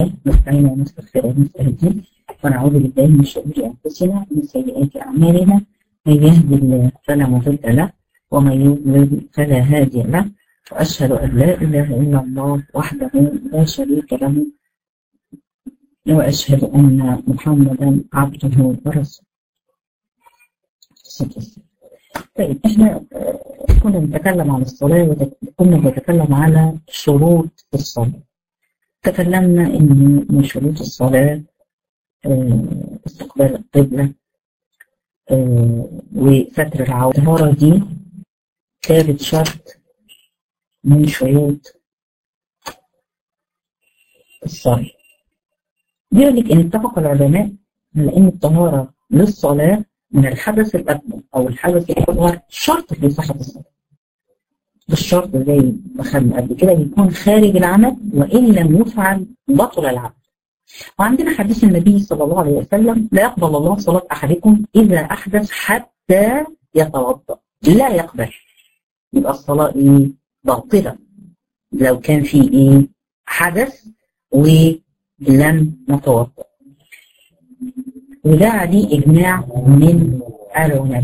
نستعين ونستغفر ونستهديه ونعوذ بالله من شرور انفسنا ومن سيئات اعمالنا من يهد الله فلا مضل له ومن يضلل فلا هادي له واشهد ان لا اله الا الله وحده لا شريك له واشهد ان محمدا عبده ورسوله طيب احنا كنا بنتكلم عن الصلاة وكنا بنتكلم على شروط الصلاة تكلمنا ان من شروط الصلاة استقبال القبلة وستر العورة الطهارة دي كانت شرط من شروط الصلاة بيقول لك ان اتفق العلماء على ان الطهارة للصلاة من الحدث الأكبر أو الحدث الأصغر شرط في صحة الصلاة. بالشرط زي ما خدنا قبل كده يكون خارج العمل وإن لم يفعل بطل العمل. وعندنا حديث النبي صلى الله عليه وسلم لا يقبل الله صلاة أحدكم إذا أحدث حتى يتوضأ. لا يقبل. يبقى الصلاة إيه؟ باطلة. لو كان في إيه؟ حدث ولم نتوضأ. وده عليه إجماع من العلماء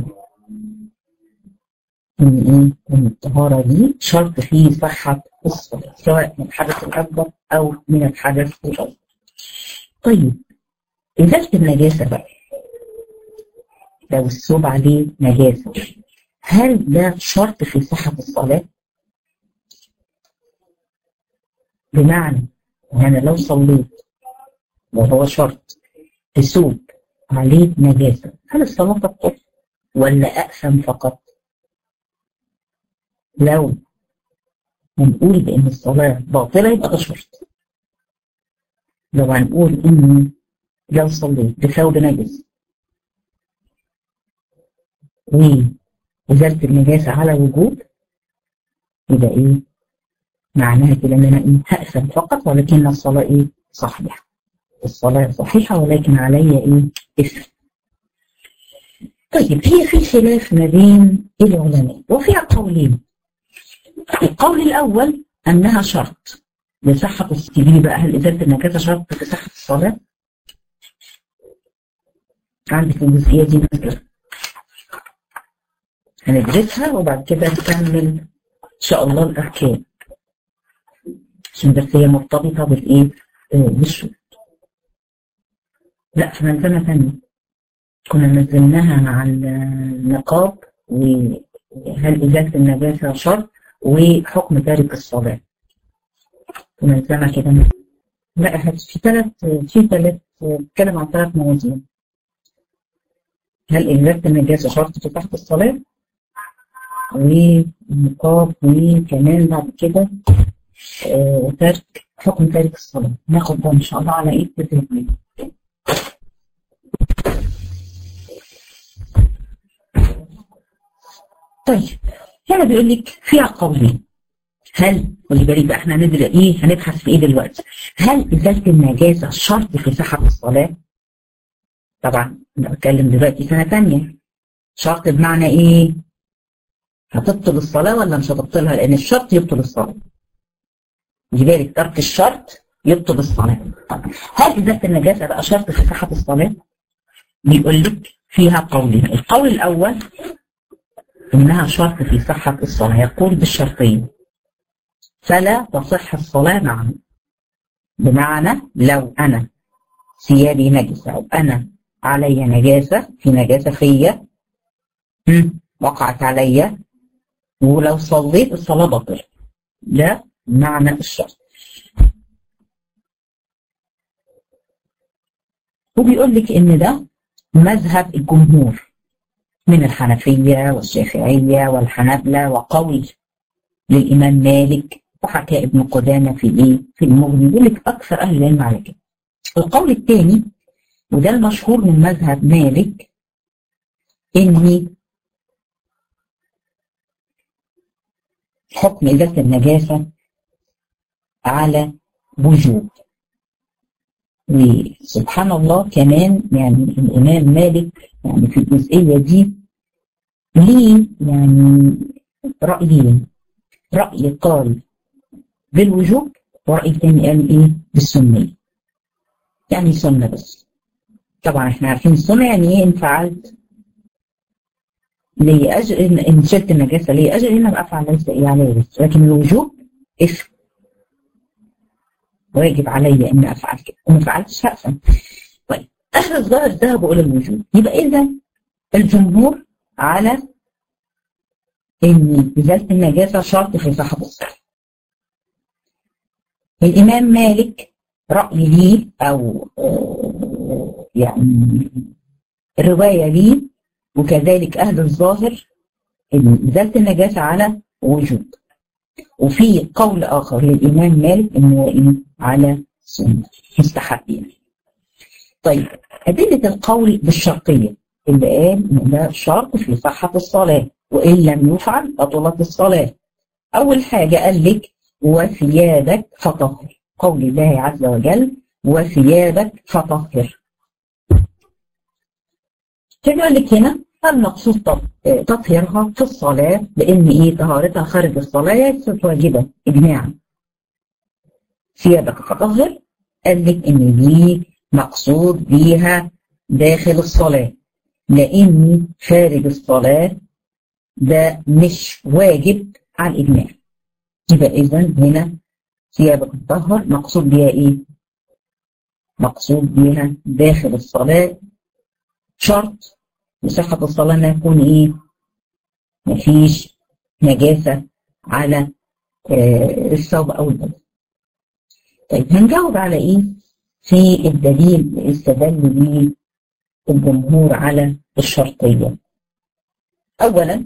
إن إيه؟ إن الطهارة دي شرط في صحة الصلاة سواء من الحدث الأكبر أو من الحدث الأصغر. طيب إزالة النجاسة بقى لو الثوب عليه نجاسة هل ده شرط في صحة الصلاة؟ بمعنى إن أنا لو صليت وهو شرط في ثوب عليه نجاسة هل الصلاة تبطل ولا أأثم فقط لو هنقول بأن الصلاة باطلة يبقى ده شرط لو هنقول إن لو صليت بثوب نجس وإزالة النجاسة على وجود يبقى إيه معناها كده إن أنا إيه هأثم فقط ولكن الصلاة إيه صحيحة الصلاة صحيحة ولكن علي إيه إثم طيب هي في خلاف ما بين العلماء وفيها قولين القول الأول أنها شرط لصحة الصلاة بقى هل إزالة النجاسة شرط لصحة الصلاة؟ عندك الجزئية دي مثلا هندرسها وبعد كده نكمل إن شاء الله الأركان عشان بس هي مرتبطة بالإيه؟ بالشروط لا في ملزمة ثانية كنا نزلناها مع النقاب وهل إزالة النجاسة شرط وحكم تارك الصلاة ملزمة كده لا في ثلاث في ثلاث بتتكلم عن ثلاث مواضيع هل إزالة النجاسة شرط في تحت الصلاة والنقاب وكمان بعد كده آه ترك حكم تارك الصلاة ناخد ده إن شاء الله على إيه بإذن طيب هنا بيقول لك فيها قولين هل خلي بالك بقى احنا هندرس ايه هنبحث في ايه دلوقتي هل ازاله النجاسه شرط في صحه الصلاه طبعا انا بتكلم دلوقتي سنه ثانيه شرط بمعنى ايه هتبطل الصلاه ولا مش هتبطلها لان الشرط يبطل الصلاه خلي بالك ترك الشرط يبطل الصلاه هل ازاله النجاسه بقى شرط في صحه الصلاه بيقول لك فيها قولين القول الاول إنها شرط في صحة الصلاة يقول بالشرطين فلا تصح الصلاة معه بمعنى لو أنا ثيابي نجسة أو أنا علي نجاسة في نجاسة فيا وقعت عليا ولو صليت الصلاة بطل ده معنى الشرط وبيقول لك إن ده مذهب الجمهور من الحنفية والشافعية والحنابلة وقول للإمام مالك وحكى ابن قدامة في إيه؟ في المغني يقول لك أكثر أهل العلم على كده. القول الثاني وده المشهور من مذهب مالك إن حكم إزالة النجاسة على وجوب وسبحان الله كمان يعني الإمام مالك يعني في الجزئية دي ليه يعني رأيين رأي قال بالوجوب ورأي تاني قال إيه بالسنية يعني سنة بس طبعا احنا عارفين السنة يعني ايه ان فعلت لي اجر ان إن شلت النجاسة لي اجر هنا بافعل ليس ايه علي بس لكن الوجوب اسم واجب علي ان افعل كده وما فعلتش هقفل طيب اهل الظاهر ذهبوا الى الوجوب يبقى اذا الجمهور على ان ازاله النجاسه شرط في صحه الصلاه الامام مالك راي ليه او آه، يعني روايه ليه وكذلك اهل الظاهر ان ازاله النجاسه على وجوب وفي قول اخر للامام مالك انه إيه؟ على سنه مستحب يعني. طيب ادله القول بالشرطيه اللي قال ان ده شرط في صحه الصلاه وان لم يفعل بطلت الصلاه اول حاجه قال لك وثيابك فطهر قول الله عز وجل وثيابك فطهر فيقول لك هنا المقصود تط- تطهيرها في الصلاة لأن إيه طهارتها خارج الصلاة ليست واجبة إجماعا ثيابك فطهر قال لك إن دي مقصود بيها داخل الصلاة لأن خارج الصلاة ده مش واجب على الإجماع يبقى إذا هنا ثيابك تطهر مقصود بيها إيه؟ مقصود بيها داخل الصلاة شرط لصحة الصلاة إنها تكون إيه؟ مفيش نجاسة على آه، الثوب أو البدن. طيب هنجاوب على إيه؟ في الدليل اللي استدل بيه الجمهور على الشرطية. أولا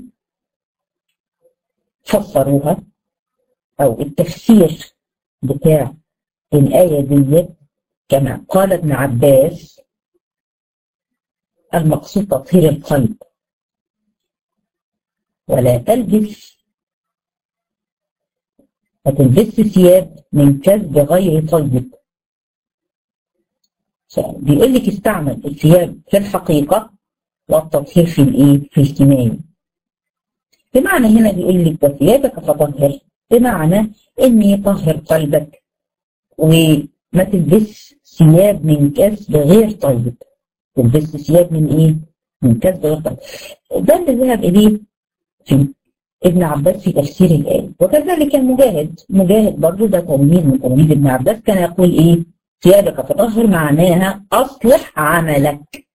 فسروها أو التفسير بتاع الآية دي كما قال ابن عباس المقصود تطهير القلب ولا تلبس ما تلبسش ثياب من كسب غير طيب بيقول لك استعمل الثياب في الحقيقة والتطهير في الايه؟ في الكناية. بمعنى هنا بيقول لك وثيابك فطهر بمعنى ان يطهر قلبك وما تلبس ثياب من كسب غير طيب. تلبس ثياب من ايه؟ من كسب غير طيب. ده اللي ذهب اليه في ابن عباس في تفسير الآية وكذلك المجاهد مجاهد برضه ده تلميذ من تلاميذ ابن عباس كان يقول ايه ثيابك فطهر معناها اصلح عملك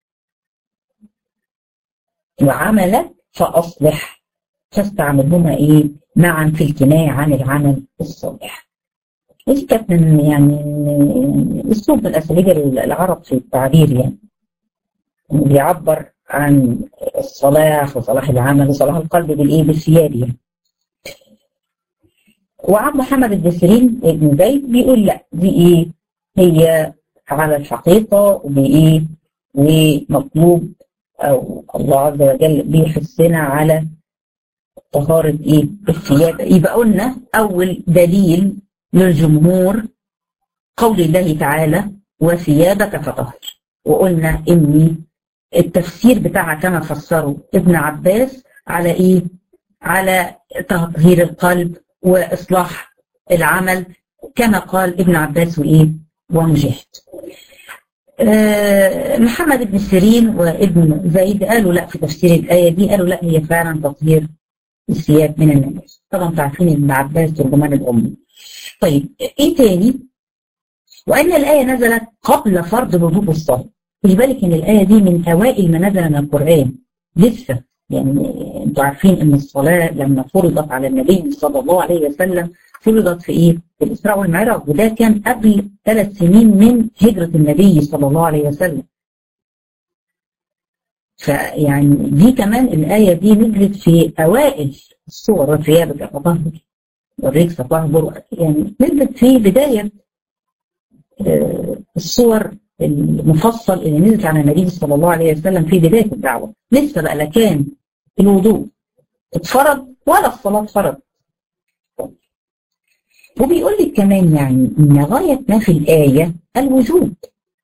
وعملك فاصلح فاستعملهما ايه معا في الكناية عن العمل الصالح ودي كانت من يعني من اسلوب من اساليب العرب في التعبير يعني بيعبر عن الصلاح وصلاح العمل وصلاح القلب بالايه بالثياب يعني. وعبد محمد بن سيرين ابن زيد بيقول لا دي ايه هي على الحقيقه وبايه ومطلوب او الله عز وجل بيحثنا على طهارة ايه الثياب يبقى قلنا اول دليل للجمهور قول الله تعالى وثيابك فطهر وقلنا ان التفسير بتاعها كما فسره ابن عباس على ايه على تطهير القلب واصلاح العمل كما قال ابن عباس وايه ومجاهد آه محمد بن سيرين وابن زيد قالوا لا في تفسير الايه دي قالوا لا هي فعلا تطهير الثياب من النجاسه طبعا عارفين ابن عباس ترجمان الامي طيب ايه تاني وان الايه نزلت قبل فرض وجوب الصلاه خلي بالك ان الايه دي من اوائل ما نزل من القران لسه يعني انتوا عارفين ان الصلاه لما فرضت على النبي صلى الله عليه وسلم فرضت في ايه؟ في الاسراء والمعراج وده كان قبل ثلاث سنين من هجره النبي صلى الله عليه وسلم. فيعني دي كمان الايه دي نزلت في اوائل الصور وثيابك فطهر والرجس فطهر يعني نزلت في بدايه الصور المفصل اللي نزلت على النبي صلى الله عليه وسلم في بدايه الدعوه لسه بقى لا كان الوضوء اتفرض ولا الصلاه فرض وبيقول لك كمان يعني ان غايه ما في الايه الوجوب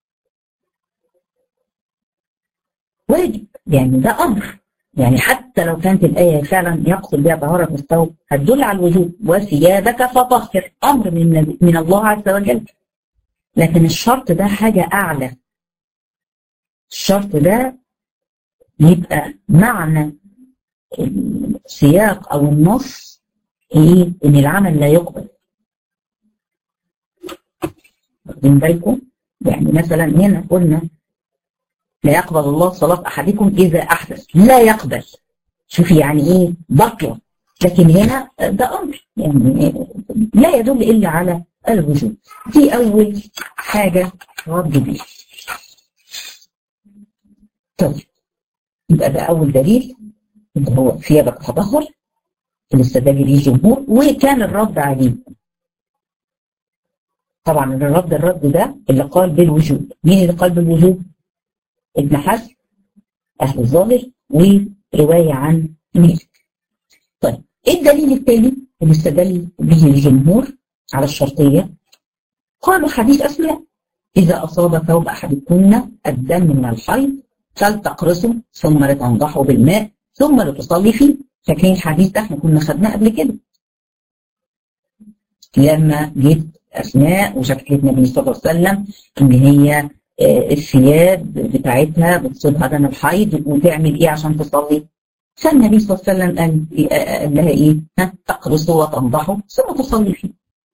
واجب يعني ده امر يعني حتى لو كانت الايه فعلا يقصد بها طهاره الثوب هتدل على الوجوب وثيابك فطهر امر من من الله عز وجل لكن الشرط ده حاجة أعلى الشرط ده يبقى معنى السياق أو النص إيه؟ إن العمل لا يقبل واخدين بالكم؟ يعني مثلا هنا قلنا لا يقبل الله صلاة أحدكم إذا أحدث لا يقبل شوفي يعني إيه بطلة لكن هنا ده أمر يعني لا يدل إلا على الوجود دي أول حاجة رد بيها طيب يبقى ده أول دليل اللي هو ثيابك تطهر اللي استدل به الجمهور وكان الرد عليه طبعا الرد الرد ده اللي قال بالوجود مين اللي قال بالوجود؟ ابن حزم أهل الظاهر ورواية عن مالك طيب ايه الدليل الثاني اللي استدل به الجمهور على الشرطية قالوا حديث أسماء إذا أصاب ثوب أحدكن الدم من الحيض فلتقرصه ثم لتنضحه بالماء ثم لتصلي فيه فاكرين الحديث ده احنا كنا خدناه قبل كده لما جيت أسماء وشكت النبي صلى الله عليه وسلم إن هي الثياب بتاعتها بتصيبها دم الحيض وتعمل إيه عشان تصلي فالنبي صلى الله عليه وسلم قال, قال لها إيه ها تقرصه وتنضحه ثم تصلي فيه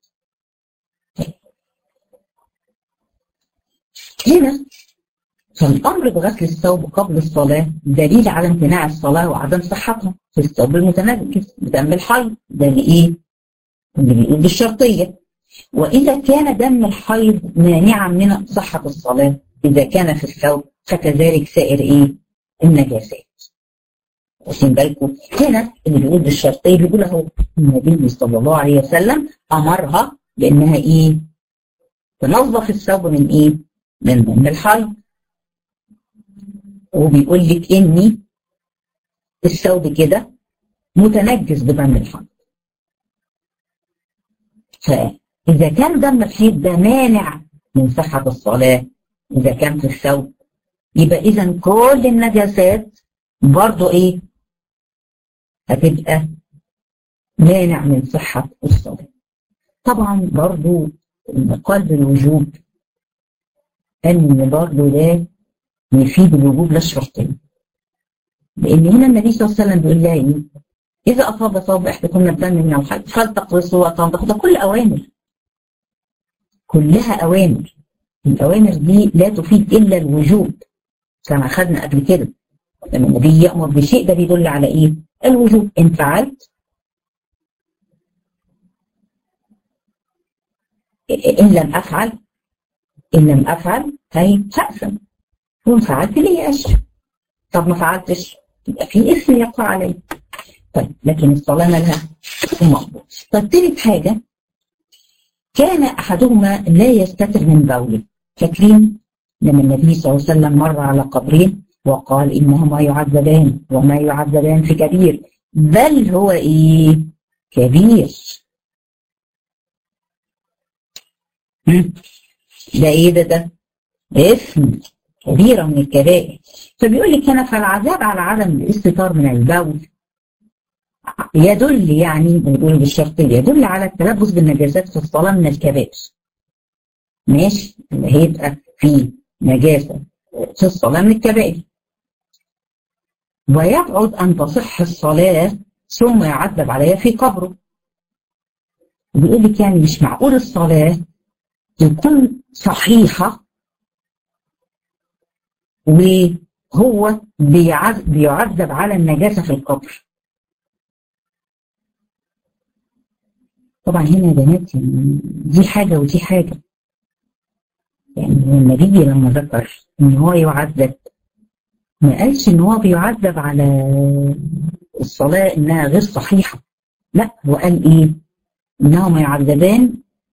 هنا فالأمر بغسل الثوب قبل الصلاة دليل على امتناع الصلاة وعدم صحتها في الثوب المتنجس بدم الحيض ده اللي إيه؟ اللي بيقول بالشرطية وإذا كان دم الحيض مانعا من صحة الصلاة إذا كان في الثوب فكذلك سائر إيه؟ النجاسات. واخدين بالكم؟ هنا اللي بيقول بالشرطية بيقول أهو النبي صلى الله عليه وسلم أمرها بأنها إيه؟ تنظف الثوب من إيه؟ من دم الحيض. وبيقول لك إني الثوب كده متنجس بدم الحيض. فإذا كان دم الحيض ده مانع من صحة الصلاة إذا كان في الثوب يبقى إذا كل النجاسات برضو إيه؟ هتبقى مانع من صحة الصلاة. طبعا برضو قلب الوجوب أن برضو ده يفيد الوجوب لا الشرطين. لأن هنا النبي صلى الله عليه وسلم بيقول لها إيه؟ إذا أصاب ثوب إحدكم الدم من الحيض فلتقرصه وتنضحه ده كل أوامر. كلها أوامر. الأوامر دي لا تفيد إلا الوجوب كما أخذنا قبل كده. لما النبي يأمر بشيء ده بيدل على إيه؟ الوجوب إن فعلت إن لم أفعل إن لم أفعل هي هأثم وإن فعلت لي أشر طب ما فعلتش يبقى في إثم يقع علي طيب لكن الصلاة مالها مقبول طيب تالت حاجة كان أحدهما لا يستتر من بوله فاكرين لما النبي صلى الله عليه وسلم مر على قبرين وقال إنهما يعذبان وما يعذبان في كبير بل هو إيه كبير ده إيه ده ده اسم كبيرة من الكبائر فبيقول لك هنا فالعذاب على عدم الاستتار من البول يدل يعني بنقول بالشرطية يدل على التلبس بالنجاسات في الصلاة من الكبائر ماشي اللي هيبقى في نجاسة في الصلاة من الكبائر ويبعد أن تصح الصلاة ثم يعذب عليها في قبره بيقول لك يعني مش معقول الصلاة تكون صحيحة وهو بيعذب على النجاسة في القبر طبعا هنا يا بنات دي حاجة ودي حاجة يعني النبي لما ذكر ان هو يعذب ما قالش ان هو بيعذب على الصلاة انها غير صحيحة لا هو قال ايه انهما يعذبان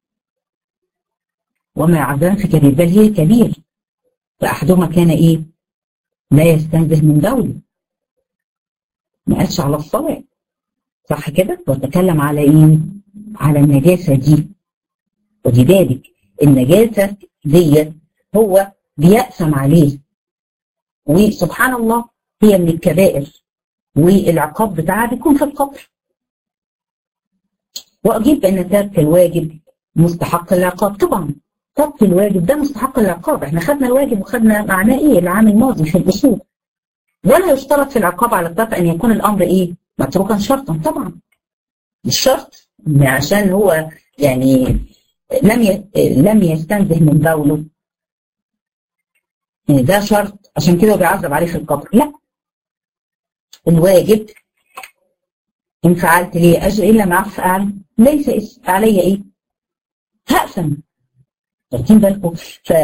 وما يعذبان في كبير بل هي كبير فاحدهما كان ايه لا يستنزه من دولة ما قالش على الصلاة صح كده وتكلم على ايه على النجاسة دي ودي بالك النجاسة دي هو بيأسم عليه وسبحان الله هي من الكبائر والعقاب بتاعها بيكون في القبر وأجيب بأن ترك الواجب مستحق العقاب طبعا ترك الواجب ده مستحق العقاب احنا خدنا الواجب وخدنا معناه ايه العام الماضي في الاصول ولا يشترط في العقاب على الترك ان يكون الامر ايه متروكا شرطا طبعا مش شرط عشان هو يعني لم ي... لم يستنزه من بوله يعني ده شرط عشان كده بيعذب عليه في القبر لا الواجب ان فعلت لي اجر الا ما افعل ليس علي ايه هأثم واخدين بالكم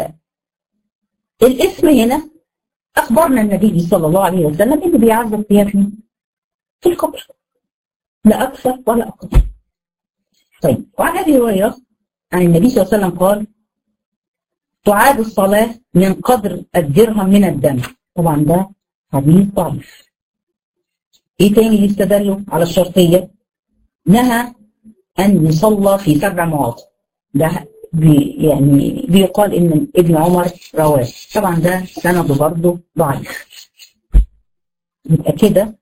فالاسم هنا اخبرنا النبي صلى الله عليه وسلم انه بيعذب فيها في في القبر لا اكثر ولا اقل طيب وعن ابي هريره عن النبي صلى الله عليه وسلم قال تعاد الصلاه من قدر الدرهم من الدم طبعا ده حديث ضعيف ايه تاني اللي استدلوا على الشرطيه نهى ان يصلى في سبع مواضع ده بي يعني بيقال ان ابن عمر رواه طبعا ده سنده برضه ضعيف يبقى كده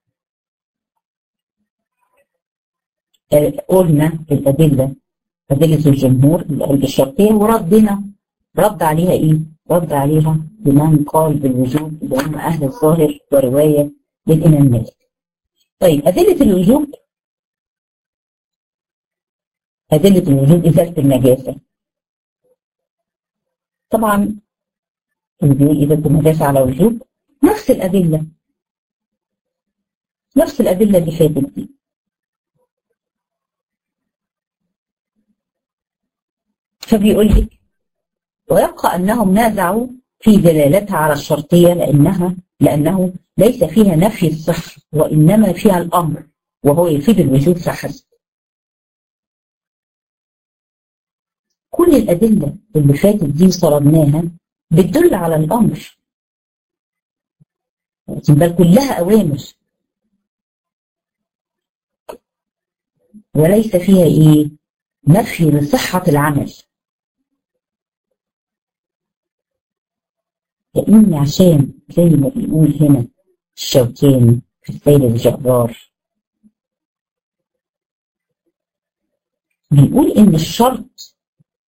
قلنا الأدلة أدلة الجمهور الشرطية وردنا رد عليها إيه؟ رد عليها بمن قال بالوجوب اللي هم أهل الظاهر ورواية للإمام مالك. طيب أدلة الوجوب أدلة الوجوب إزالة النجاسة. طبعا اللي بيقول إزالة النجاسة على وجوب نفس الأدلة نفس الأدلة اللي فاتت دي فبيقول لك ويبقى أنهم نازعوا في دلالتها على الشرطية لأنها لأنه ليس فيها نفي الصحة وإنما فيها الأمر وهو يفيد الوجود فحسب كل الأدلة اللي فاتت دي صرمناها بتدل على الأمر بل كلها أوامر وليس فيها إيه نفي لصحة العمل لأن عشان زي ما بيقول هنا الشوكاني في السيد الجبار بيقول إن الشرط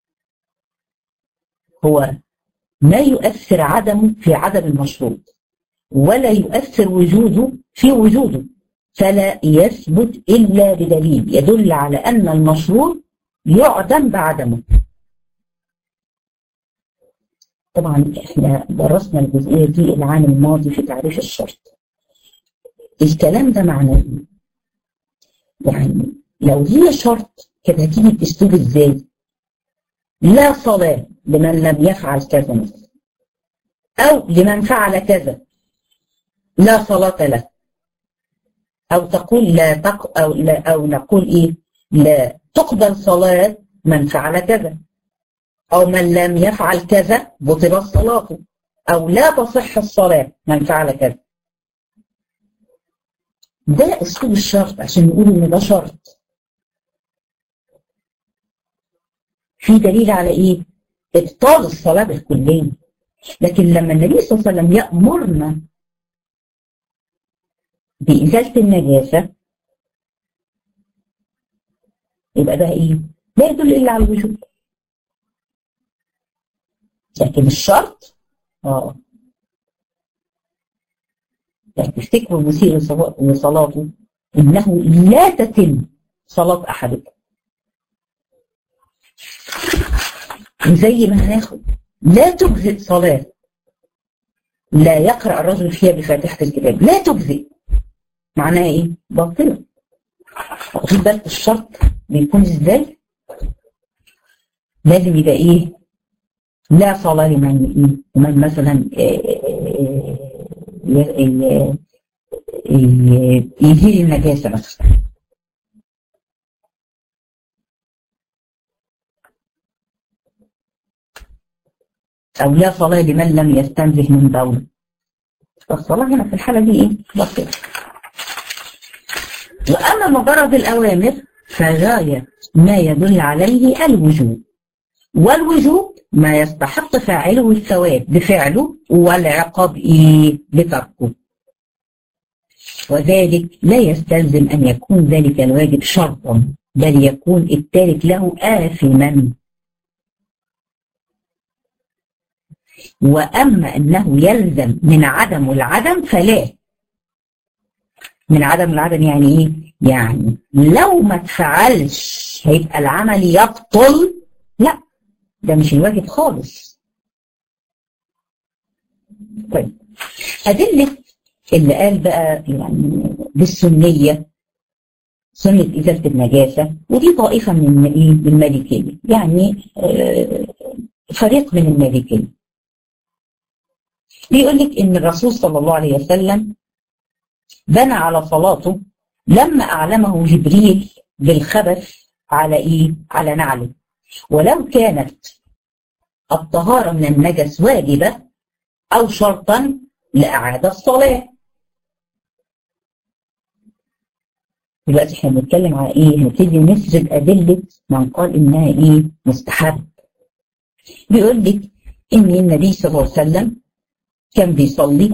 هو ما يؤثر عدمه في عدم المشروط ولا يؤثر وجوده في وجوده فلا يثبت إلا بدليل يدل على أن المشروط يعدم بعدمه طبعا احنا درسنا الجزئية دي العام الماضي في تعريف الشرط الكلام ده معناه ايه؟ يعني لو هي شرط كانت هتيجي باسلوب ازاي؟ لا صلاة لمن لم يفعل كذا مثلا أو لمن فعل كذا لا صلاة له أو تقول لا تق أو لا أو نقول إيه لا تقبل صلاة من فعل كذا أو من لم يفعل كذا بطلت صلاته أو لا تصح الصلاة من فعل كذا ده أسلوب الشرط عشان نقول إن ده شرط في دليل على إيه؟ إبطال الصلاة بالكلية لكن لما النبي صلى الله عليه وسلم يأمرنا بإزالة النجاسة يبقى ده إيه؟ لا يدل إلا على الوجوب لكن الشرط اه يعني تفتكروا المسيء لصلاته انه لا تتم صلاة احدكم زي ما هناخد لا تجزئ صلاة لا يقرأ الرجل فيها بفاتحة الكتاب لا تجزئ معناها ايه؟ باطلة واخدين بالك الشرط بيكون ازاي؟ لازم يبقى ايه؟ لا صلاة لمن ومن مثلا يزيل النجاسة مثلا أو لا صلاة لمن لم يستنزه من بول الصلاة هنا في الحالة دي إيه؟ بطل وأما مجرد الأوامر فغاية ما يدل عليه الوجوب والوجوب ما يستحق فاعله الثواب بفعله والعقاب إيه بتركه وذلك لا يستلزم أن يكون ذلك الواجب شرطا بل يكون التارك له آثما وأما أنه يلزم من عدم العدم فلا من عدم العدم يعني إيه؟ يعني لو ما تفعلش هيبقى العمل يبطل لا ده مش الواجب خالص طيب أدلة اللي قال بقى يعني بالسنية سنة إزالة النجاسة ودي طائفة من إيه؟ من المالكية يعني آه فريق من المالكية بيقول لك إن الرسول صلى الله عليه وسلم بنى على صلاته لما أعلمه جبريل بالخبث على إيه؟ على نعله ولو كانت الطهارة من النجس واجبة أو شرطا لأعاد الصلاة دلوقتي احنا بنتكلم على ايه؟ هنبتدي نسرد أدلة من قال إنها ايه؟ مستحب. بيقول لك إن النبي صلى الله عليه وسلم كان بيصلي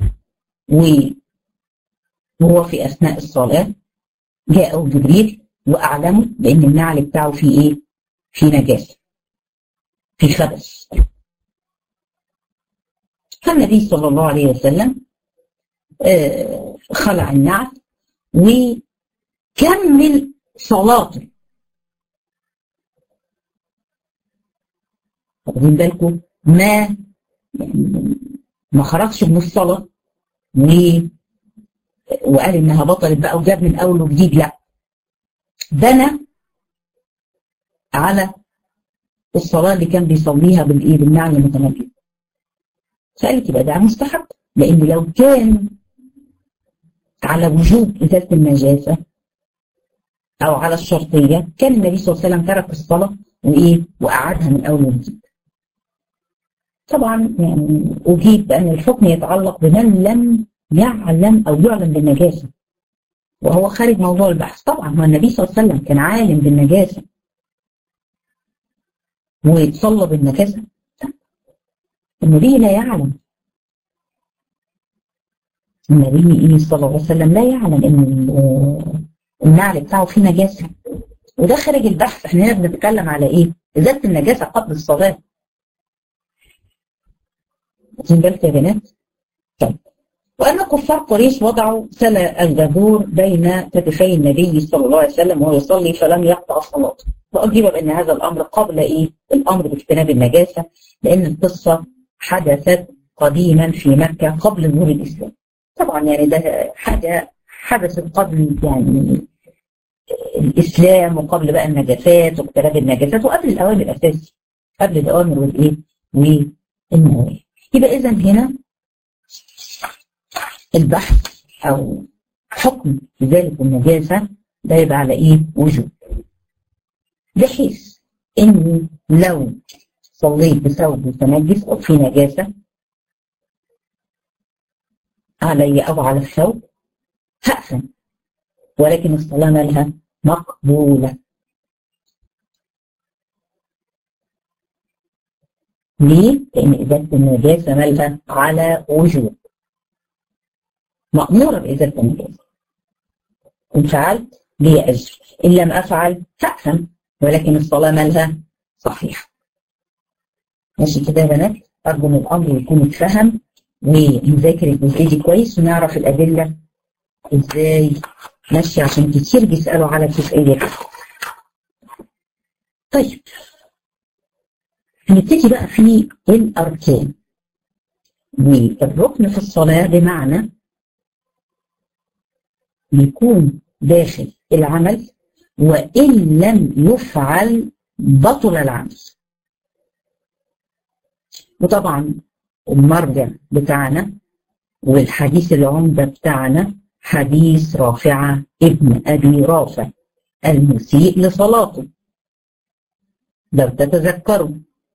وهو في أثناء الصلاة جاءه جبريل وأعلمه بأن النعل بتاعه فيه إيه؟ في نجاسة. في خبث. فالنبي صلى الله عليه وسلم آه خلع النعل وكمل صلاته واخدين بالكم ما يعني ما خرجش من الصلاة و وقال انها بطلت بقى وجاب من اول وجديد لا بنى على الصلاة اللي كان بيصليها بالايه بالنعل المتنجد فقالت يبقى ده مستحب لان لو كان على وجوب ازاله النجاسه او على الشرطيه كان النبي صلى الله عليه وسلم ترك الصلاه وايه واعادها من اول وجديد طبعا يعني اجيب بان الحكم يتعلق بمن لم يعلم او يعلم بالنجاسه وهو خارج موضوع البحث طبعا هو النبي صلى الله عليه وسلم كان عالم بالنجاسه ويتصلى بالنجاسه النبي لا يعلم النبي صلى الله عليه وسلم لا يعلم ان النعل بتاعه فيه نجاسه وده خارج البحث احنا هنا بنتكلم على ايه؟ ازاله النجاسه قبل الصلاه. واخدين بالك يا بنات؟ طيب وان كفار قريش وضعوا سلا الجبور بين كتفي النبي صلى الله عليه وسلم وهو يصلي فلم يقطع صلاته. واجيب بان هذا الامر قبل ايه؟ الامر باجتناب النجاسه لان القصه حدثت قديما في مكة قبل ظهور الإسلام طبعا يعني ده حاجة حدثت قبل يعني الإسلام وقبل بقى النجاسات واقتراب النجاسات وقبل الأوامر الأساسي قبل الأوامر والإيه والنواهي يبقى إذا هنا البحث أو حكم إزالة النجاسة ده يبقى على إيه وجوب بحيث إن لو صليت بثوب متنجس أو في نجاسة علي أو على الثوب هأثم ولكن الصلاة مالها مقبولة ليه؟ لأن إزالة النجاسة مالها على وجوب مأمورة بإزالة النجاسة إن فعلت لي أجر إن لم أفعل هأثم ولكن الصلاة مالها صحيحة ماشي كده يا بنات أرجو إن الأمر يكون اتفهم ونذاكر الجزئية دي كويس ونعرف الأدلة إزاي ماشي عشان كتير بيسألوا على الجزئية دي طيب هنبتدي بقى في الأركان والركن في الصلاة بمعنى يكون داخل العمل وإن لم يفعل بطل العمل وطبعا المرجع بتاعنا والحديث العمدة بتاعنا حديث رافعة ابن أبي رافع المسيء لصلاته لو تتذكروا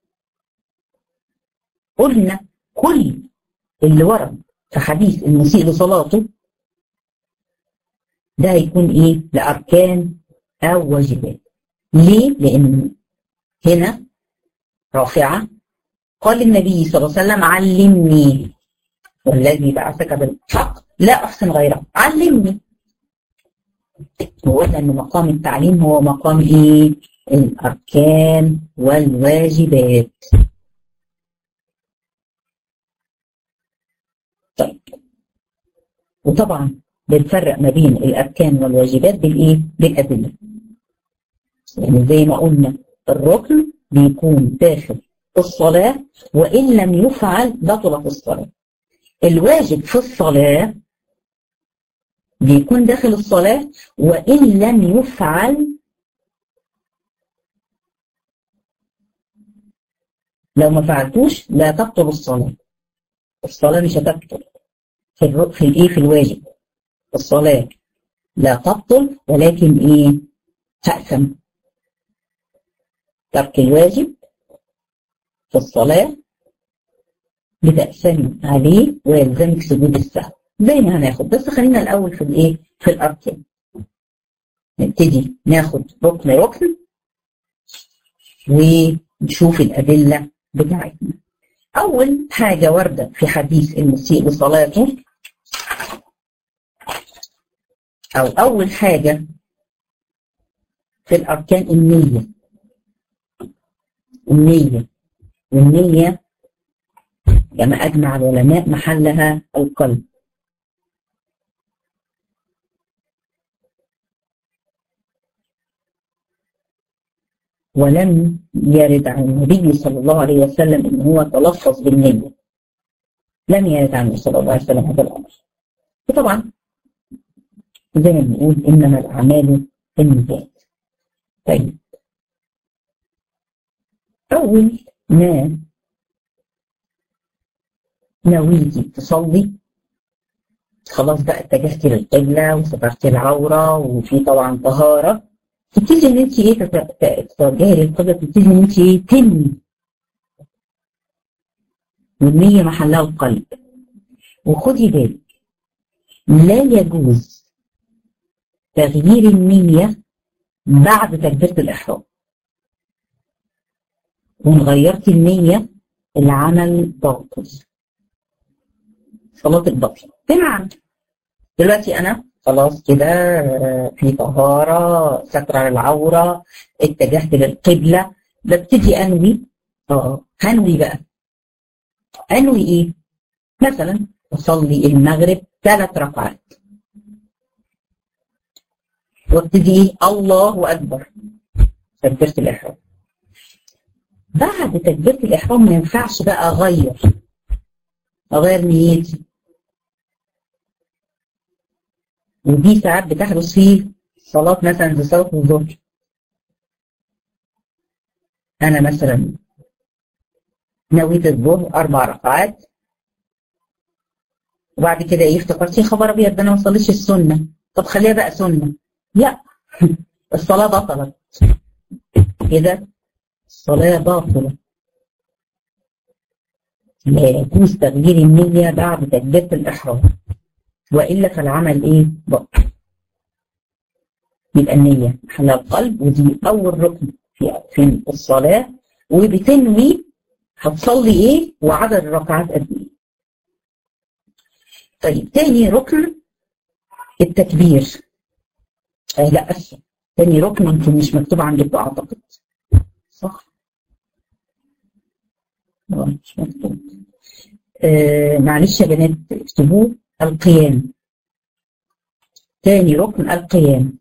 قلنا كل اللي ورد في حديث المسيء لصلاته ده هيكون ايه لأركان أو واجبات ليه؟ لأن هنا رافعة قال النبي صلى الله عليه وسلم علمني والذي بعثك بالحق لا أحسن غيره علمني وقلنا أن مقام التعليم هو مقام إيه؟ الأركان والواجبات وطبعا بنفرق ما بين الاركان والواجبات بالايه؟ بالادله. يعني زي ما قلنا الركن بيكون داخل الصلاه وان لم يفعل بطلت الصلاه. الواجب في الصلاه بيكون داخل الصلاه وان لم يفعل لو ما فعلتوش لا تبطل الصلاه. الصلاه مش هتبطل في الر... في الايه في الواجب. الصلاة لا تبطل ولكن ايه تأثم ترك الواجب في الصلاة بتأثم عليه ويلزمك سجود السهو زي ما هناخد بس خلينا الأول في الايه في الأركان نبتدي ناخد ركن ركن ونشوف الأدلة بتاعتنا أول حاجة واردة في حديث المسيء لصلاته أو أول حاجة في الأركان النية النية والنية كما أجمع العلماء محلها القلب ولم يرد عن النبي صلى الله عليه وسلم ان هو تلفظ بالنية لم يرد عنه صلى الله عليه وسلم هذا الامر وطبعا زي ما بنقول انما الاعمال بالنيات طيب اول ما نويتي تصلي خلاص بقى اتجهتي للقبلة وسترتي العورة وفي طبعا طهارة تبتدي ان انت ايه تتوجهي للقبلة تبتدي ان انت ايه تنمي والنية محلها القلب وخدي بالك لا يجوز تغيير النية بعد تكبيرة الإحرام وإن غيرت النية العمل باطل صلاتك باطلة بمعنى دلوقتي أنا خلاص كده في طهارة ستر العورة اتجهت للقبلة ببتدي أنوي اه هنوي بقى أنوي إيه؟ مثلا أصلي المغرب ثلاث ركعات وابتدي الله اكبر تكبيره الاحرام بعد تكبيره الاحرام ما ينفعش بقى اغير اغير نيتي ودي ساعات بتحدث في صلاه مثلا زي صلاه الظهر انا مثلا نويت الظهر اربع ركعات وبعد كده ايه افتكرت يا خبر ابيض ده انا ما صليتش السنه طب خليها بقى سنه لا الصلاة بطلت كده الصلاة باطلة لا يجوز تغيير النية بعد تكبيرة الإحرام وإلا فالعمل إيه؟ باطل يبقى النية محلها القلب ودي أول ركن في في الصلاة وبتنوي هتصلي إيه وعدد الركعات قد إيه. طيب تاني ركن التكبير آه لا أسف تاني ركن يمكن مش مكتوب عندكم أعتقد صح؟ مش مكتوب آه معلش يا بنات اكتبوه القيام تاني ركن القيام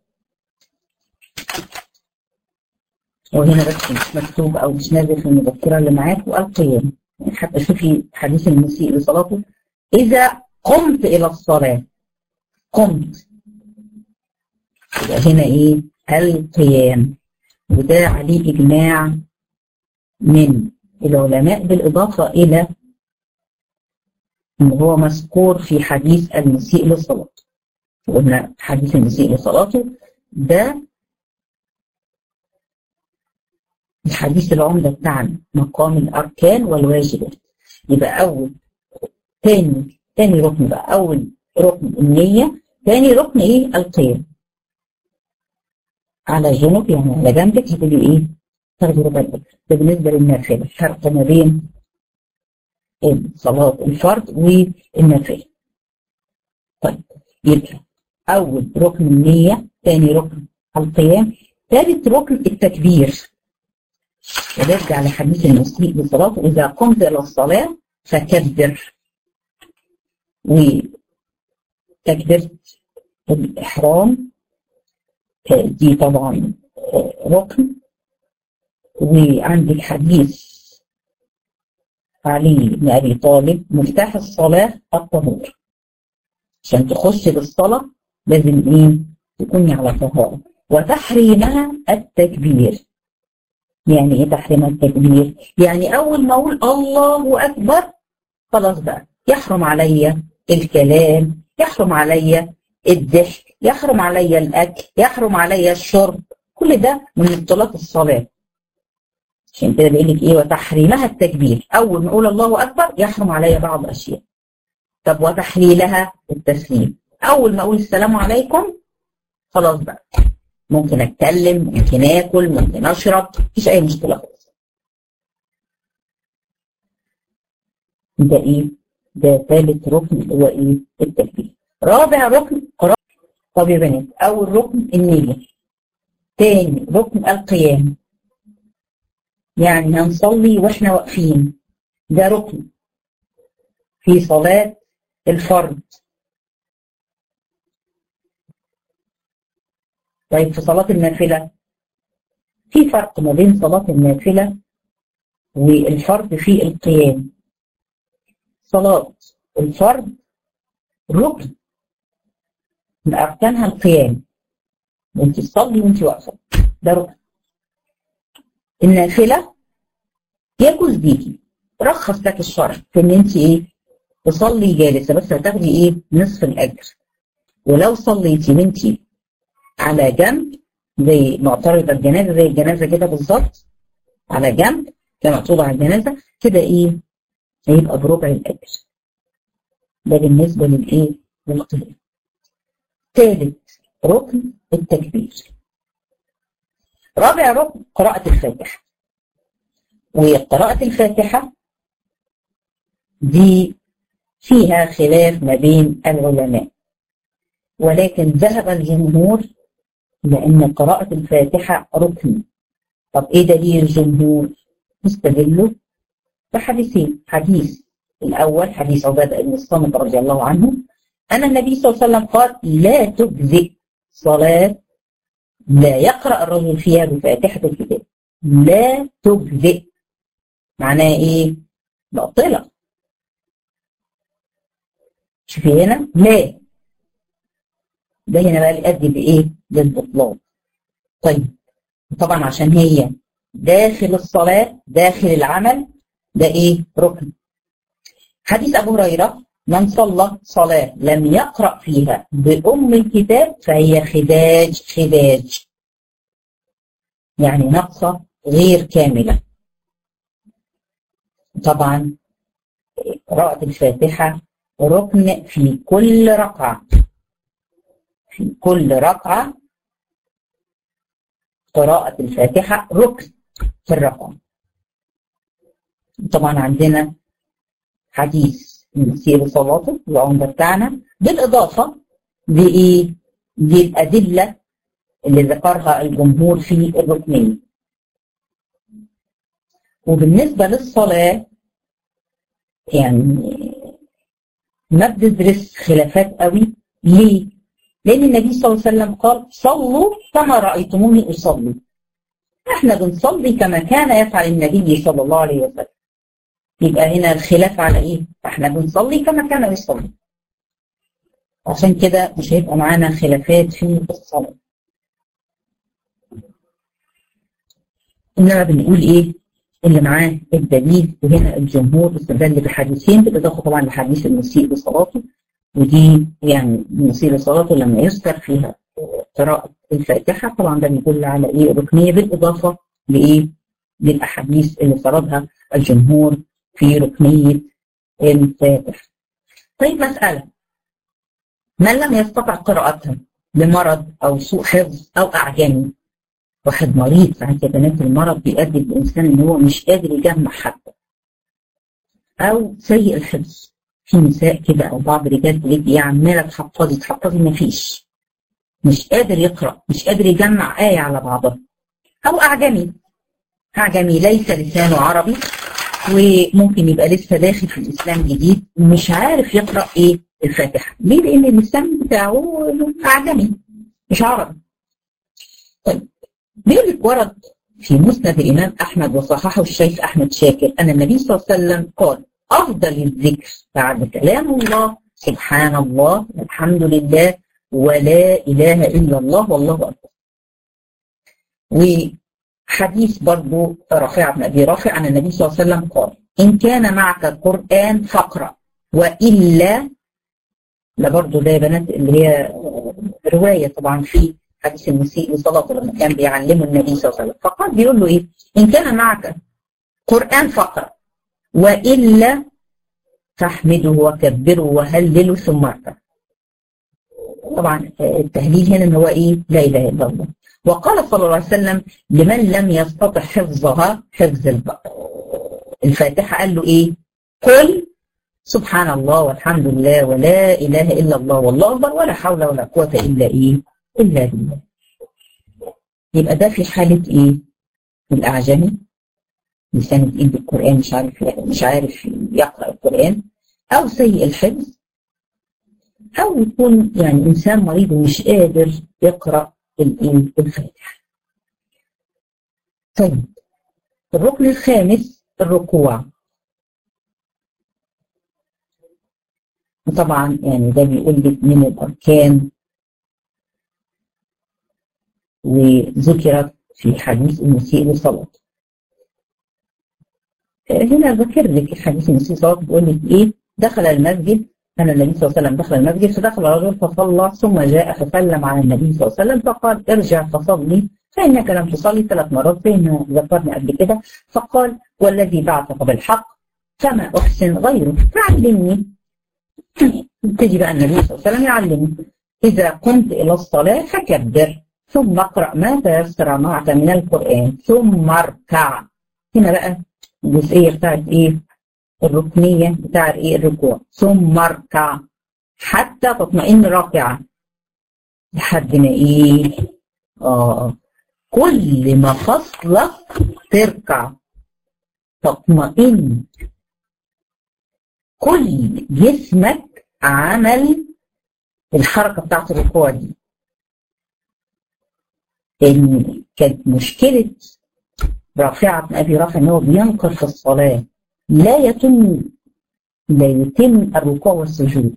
وهنا بس مش مكتوب او مش نازل في المذكره اللي معاكم القيام حتى شوفي حديث المسيء لصلاته اذا قمت الى الصلاه قمت يبقى هنا ايه القيام وده عليه اجماع من العلماء بالاضافه الى ان هو مذكور في حديث المسيء لصلاته قلنا حديث المسيء لصلاته ده الحديث العمدة بتاعنا مقام الأركان والواجبات يبقى أول تاني تاني ركن بقى أول ركن النية تاني ركن إيه القيام على جنب يعني على جنبك هتبقي إيه تاخدي ربع الأجر ده بالنسبة للنافلة الفرق ما بين صلاة الفرض والنافلة طيب يبقى أول ركن النية تاني ركن القيام ثالث ركن التكبير ونرجع لحديث المسيء بالصلاة إذا قمت إلى الصلاة فكبر وتاني تكبيرة الإحرام دي طبعا ركن وعندك حديث علي بن أبي طالب مفتاح الصلاة الطهور عشان تخش بالصلاة لازم إيه تكوني على طهارة وتحريمها التكبير يعني إيه تحريم التكبير؟ يعني أول ما أقول الله أكبر خلاص بقى يحرم عليا الكلام يحرم عليا الضحك يحرم عليا الأكل يحرم عليا الشرب كل ده من مبطلات الصلاة عشان كده بيقول لك ايه وتحريمها التكبير اول ما اقول الله اكبر يحرم عليا بعض اشياء طب وتحليلها التسليم اول ما اقول السلام عليكم خلاص بقى ممكن اتكلم ممكن اكل ممكن اشرب مفيش اي مشكله خالص ده ايه ده ثالث ركن هو ايه التكبير رابع ركن قراءة طب يا بنات اول ركن النية تاني ركن القيام يعني هنصلي واحنا واقفين ده ركن في صلاة الفرض طيب في صلاة النافلة في فرق ما بين صلاة النافلة والفرض في القيام صلاة الفرض ركن من أركانها القيام وانت تصلي وانت واقفة ده ركن النافلة يجوز بيكي رخص لك الشرع في ان انت ايه تصلي جالسة بس هتاخدي ايه نصف الاجر ولو صليتي وانت على جنب زي معترضة الجنازة زي الجنازة كده بالظبط على جنب كما مكتوب على الجنازة كده ايه هيبقى بربع الاجر ده بالنسبة للايه للقيام ثالث ركن التكبير رابع ركن قراءة الفاتحة وقراءة الفاتحة دي فيها خلاف ما بين العلماء ولكن ذهب الجمهور لأن قراءة الفاتحة ركن طب إيه دليل الجمهور؟ استدلوا بحديثين حديث الأول حديث عبادة بن الصامت رضي الله عنه أن النبي صلى الله عليه وسلم قال لا تجزئ صلاة لا يقرأ الرجل فيها بفاتحة الكتاب لا تجزئ معناه ايه؟ باطلة شوفي هنا لا ده هنا بقى يؤدي بايه؟ للبطلان طيب طبعا عشان هي داخل الصلاة داخل العمل ده ايه؟ ركن حديث ابو هريره من صلى صلاة لم يقرأ فيها بأم الكتاب فهي خداج خداج يعني نقصة غير كاملة طبعا قراءة الفاتحة ركن في كل ركعة في كل ركعة قراءة الفاتحة ركن في الركعة طبعا عندنا حديث نسير صلاته العمدة بتاعنا بالإضافة لإيه؟ للأدلة اللي ذكرها الجمهور في الركنية وبالنسبة للصلاة يعني ما بندرس خلافات قوي ليه؟ لأن النبي صلى الله عليه وسلم قال صلوا كما رأيتموني أصلي احنا بنصلي كما كان يفعل النبي صلى الله عليه وسلم يبقى هنا الخلاف على ايه؟ احنا بنصلي كما كان يصلي. عشان كده مش هيبقى معانا خلافات في الصلاة. انما بنقول ايه؟ اللي معاه الدليل وهنا الجمهور استدل بحديثين بالاضافه طبعا لحديث المسيء لصلاته ودي يعني المسيء لصلاته لما يذكر فيها قراءة الفاتحة طبعا ده بيدل على ايه؟ ركنية بالاضافة لايه؟ للاحاديث اللي سردها الجمهور في ركنية الفاتح طيب مسألة من لم يستطع قراءتها لمرض أو سوء حفظ أو أعجمي واحد مريض ساعات يا بنات المرض بيؤدي الإنسان إن هو مش قادر يجمع حتى أو سيء الحفظ في نساء كده أو بعض الرجال تلاقي عمالة تحفظي تحفظي مفيش مش قادر يقرأ مش قادر يجمع آية على بعضها أو أعجمي أعجمي ليس لسانه عربي وممكن يبقى لسه داخل في الإسلام جديد ومش عارف يقرأ إيه الفاتحة ليه؟ لأن اللسان بتاعه أعجمي مش عربي طيب بيقول لك ورد في مسند الإمام أحمد وصححه الشيخ أحمد شاكر أن النبي صلى الله عليه وسلم قال أفضل الذكر بعد كلام الله سبحان الله والحمد لله ولا إله إلا الله والله أكبر وحديث برضو رافع بن أبي رافع عن النبي صلى الله عليه وسلم قال إن كان معك القرآن فاقرأ وإلا لا برضو ده يا بنات اللي هي رواية طبعا في حديث المسيء لصلاته لما كان بيعلمه النبي صلى الله عليه وسلم فقال بيقول له إيه إن كان معك قرآن فاقرأ وإلا فاحمده وكبره وهلله ثم اركع طبعا التهليل هنا ان هو ايه لا اله الا الله وقال صلى الله عليه وسلم لمن لم يستطع حفظها حفظ الفاتحه قال له ايه قل سبحان الله والحمد لله ولا اله الا الله والله اكبر ولا حول ولا قوه الا ايه الا بالله يبقى ده في حاله ايه الاعجمي لسان ايد القران مش عارف مش عارف يقرا القران او سيء الحفظ او يكون يعني انسان مريض ومش قادر يقرا الفاتحه طيب الركن الخامس الركوع طبعا يعني ده بيقول لك من الاركان وذكرت في حديث المسيء للصلاه هنا ذكر لك حديث المسيء للصلاه بيقول لك ايه دخل المسجد كان النبي صلى الله عليه وسلم دخل المسجد فدخل رجل فصلى ثم جاء فسلم على النبي صلى الله عليه وسلم فقال ارجع فصلي فإنك لم تصلي ثلاث مرات زي ما ذكرنا قبل كده فقال والذي بعثك بالحق فما أحسن غيره فعلمني تجي بقى النبي صلى الله عليه وسلم يعلمني إذا قمت إلى الصلاة فكبر ثم اقرأ ما تيسر معك من القرآن ثم اركع هنا بقى الجزئية بتاعت إيه الركنية بتاع ايه الركوع ثم اركع حتى تطمئن راكعة لحد ما ايه اه كل ما فصلك تركع تطمئن كل جسمك عمل الحركة بتاعت الركوع دي ان كانت مشكلة رافعة بن ابي رافع ان هو بينقر في الصلاه لا يتم لا يتم الركوع والسجود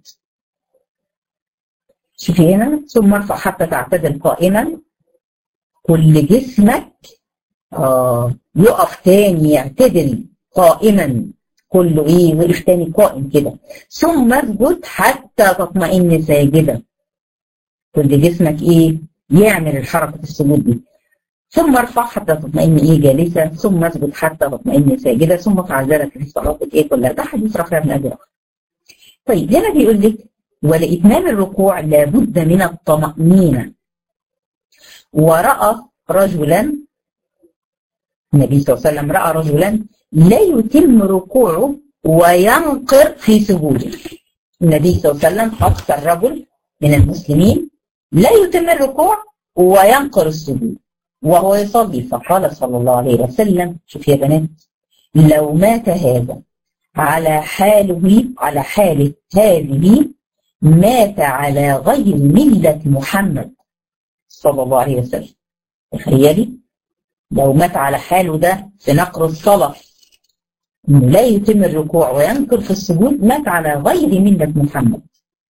شوفي هنا ثم ارفع حتى تعتدل قائما كل جسمك آه يقف تاني يعتدل قائما كله ايه وقف تاني قائم كده ثم اسجد حتى تطمئن ساجدا كل جسمك ايه يعمل الحركه السجود دي ثم ارفع حتى تطمئن ايه جالسه ثم اسجد حتى تطمئن ساجده ثم افعل ذلك في صلاتك ايه كلها ده حديث رافع بن ابي رافع. طيب هنا بيقول لك ولاتمام الركوع لابد من الطمانينه وراى رجلا النبي صلى الله عليه وسلم راى رجلا لا يتم ركوعه وينقر في سجوده النبي صلى الله عليه وسلم اكثر رجل من المسلمين لا يتم الركوع وينقر السجود وهو يصلي فقال صلى الله عليه وسلم شوف يا بنات لو مات هذا على حاله على حالة هذه مات على غير ملة محمد صلى الله عليه وسلم تخيلي لو مات على حاله ده في نقر الصلاة انه لا يتم الركوع وينكر في السجود مات على غير ملة محمد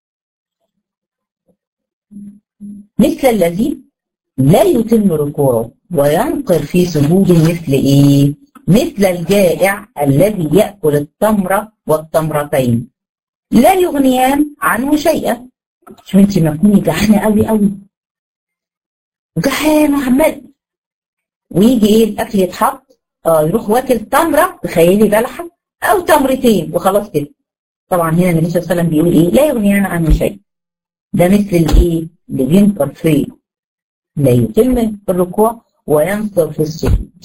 مثل الذي لا يتم ركوعه وينقر في سجوده مثل ايه مثل الجائع الذي يأكل التمرة والتمرتين لا يغنيان عنه شيئا شو انت ما تكوني جعانه قوي قوي جعان وعمال ويجي ايه الاكل يتحط اه يروح واكل تمره تخيلي بلحه او تمرتين وخلاص كده طبعا هنا النبي صلى الله عليه وسلم بيقول ايه لا يغنيان عنه شيء ده مثل الايه اللي بينكر فيه لا يتم الركوع وينصر في السجود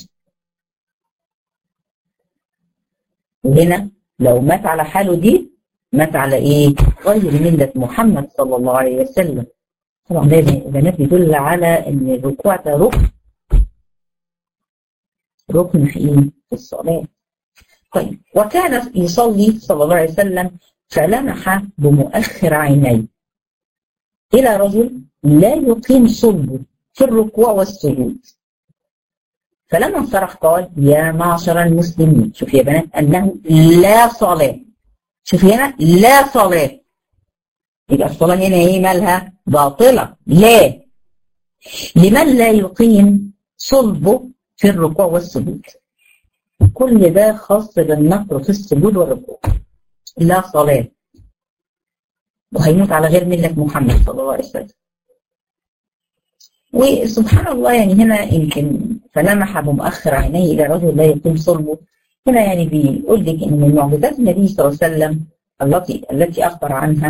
وهنا لو مات على حاله دي مات على ايه غير ملة محمد صلى الله عليه وسلم طبعا ده بنات يدل على ان الركوع ده ركن ركن في ايه في الصلاة طيب وكان يصلي صلى الله عليه وسلم فلمح بمؤخر عينيه إلى رجل لا يقيم صلبه في الركوع والسجود فلما انصرف قال يا معشر المسلمين شوف يا بنات أنه لا صلاة شوف هنا لا صلاة يبقى الصلاة هنا ايه مالها باطلة لا لمن لا يقيم صلبه في الركوع والسجود كل ده خاص بالنقر في السجود والركوع لا صلاة وهيموت على غير ملة محمد صلى الله عليه وسلم وسبحان الله يعني هنا يمكن فلمح بمؤخر عينيه إلى رجل لا يقيم صلبه هنا يعني بيقول لك إن من معجزات النبي صلى الله عليه وسلم التي التي أخبر عنها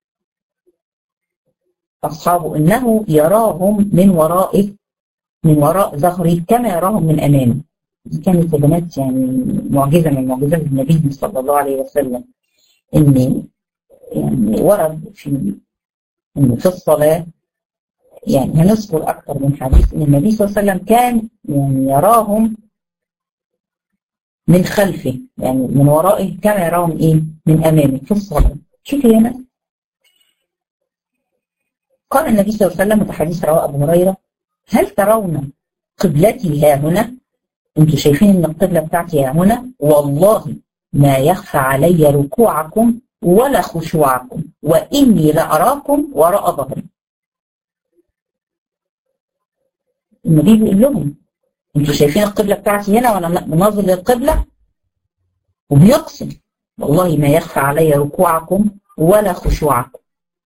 أصحابه أنه يراهم من ورائه من وراء ظهره كما يراهم من أمامه دي كانت يا بنات يعني معجزة من معجزات النبي صلى الله عليه وسلم إن يعني ورد في إن في الصلاة يعني هنذكر أكثر من حديث إن النبي صلى الله عليه وسلم كان يعني يراهم من خلفه يعني من ورائه كما يراهم إيه من أمامه في الصلاة شوفي هنا قال النبي صلى الله عليه وسلم وحديث رواه أبو هريرة هل ترون قبلتي ها هنا انتوا شايفين ان القبلة بتاعتي ها هنا والله ما يخفى علي ركوعكم ولا خشوعكم وإني لأراكم وراء ظهري النبي بيقول لهم انتوا شايفين القبلة بتاعتي هنا وانا مناظر للقبلة وبيقسم والله ما يخفى علي ركوعكم ولا خشوعكم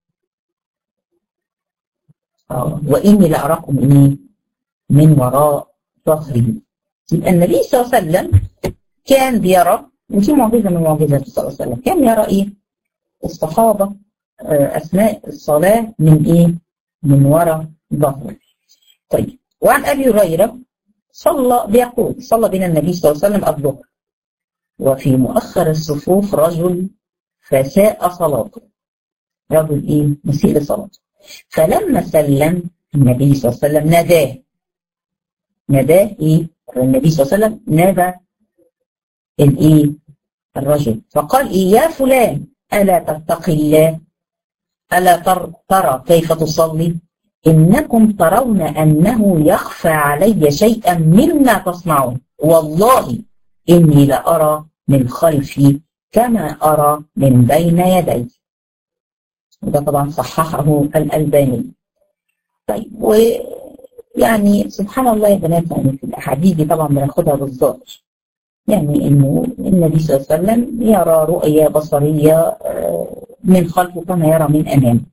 آه. وإني لأراكم إيه من وراء ظهري يبقى النبي صلى الله عليه وسلم كان بيرى ودي معجزة من معجزات صلى الله عليه وسلم كان يرى إيه الصحابة أثناء الصلاة من إيه من وراء ظهره طيب وعن أبي هريرة صلى بيقول صلى بنا النبي صلى الله عليه وسلم الظهر وفي مؤخر الصفوف رجل فساء صلاته رجل إيه مسيء لصلاته فلما سلم النبي صلى الله عليه وسلم ناداه ناداه إيه النبي صلى الله عليه وسلم نادى الإيه الرجل فقال إيه يا فلان ألا تتقي الله ألا ترى كيف تصلي إنكم ترون أنه يخفى علي شيئا مما تصنعون والله إني لأرى من خلفي كما أرى من بين يدي وده طبعا صححه الألباني طيب ويعني سبحان الله يا بنات يعني في الأحاديث دي طبعا بناخدها بالظاهر يعني إنه النبي صلى الله عليه وسلم يرى رؤية بصرية من خلفه كما يرى من أمامه